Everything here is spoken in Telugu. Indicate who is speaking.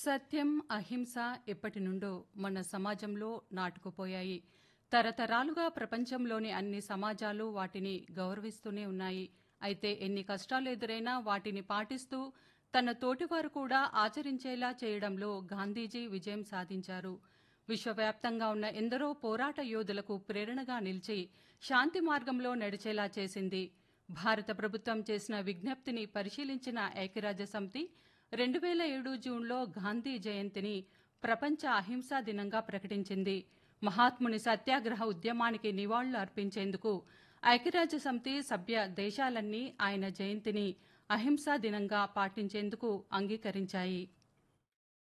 Speaker 1: సత్యం అహింస ఎప్పటి నుండో మన సమాజంలో నాటుకుపోయాయి తరతరాలుగా ప్రపంచంలోని అన్ని సమాజాలు వాటిని గౌరవిస్తూనే ఉన్నాయి అయితే ఎన్ని కష్టాలు ఎదురైనా వాటిని పాటిస్తూ తన తోటివారు కూడా ఆచరించేలా చేయడంలో గాంధీజీ విజయం సాధించారు విశ్వవ్యాప్తంగా ఉన్న ఎందరో పోరాట యోధులకు ప్రేరణగా నిలిచి శాంతి మార్గంలో నడిచేలా చేసింది భారత ప్రభుత్వం చేసిన విజ్ఞప్తిని పరిశీలించిన ఐక్యరాజ్య సమితి రెండు వేల ఏడు జూన్లో గాంధీ జయంతిని ప్రపంచ అహింసా దినంగా ప్రకటించింది మహాత్ముని సత్యాగ్రహ ఉద్యమానికి నివాళులు అర్పించేందుకు ఐక్యరాజ్య సమితి సభ్య దేశాలన్నీ ఆయన జయంతిని అహింసా దినంగా పాటించేందుకు అంగీకరించాయి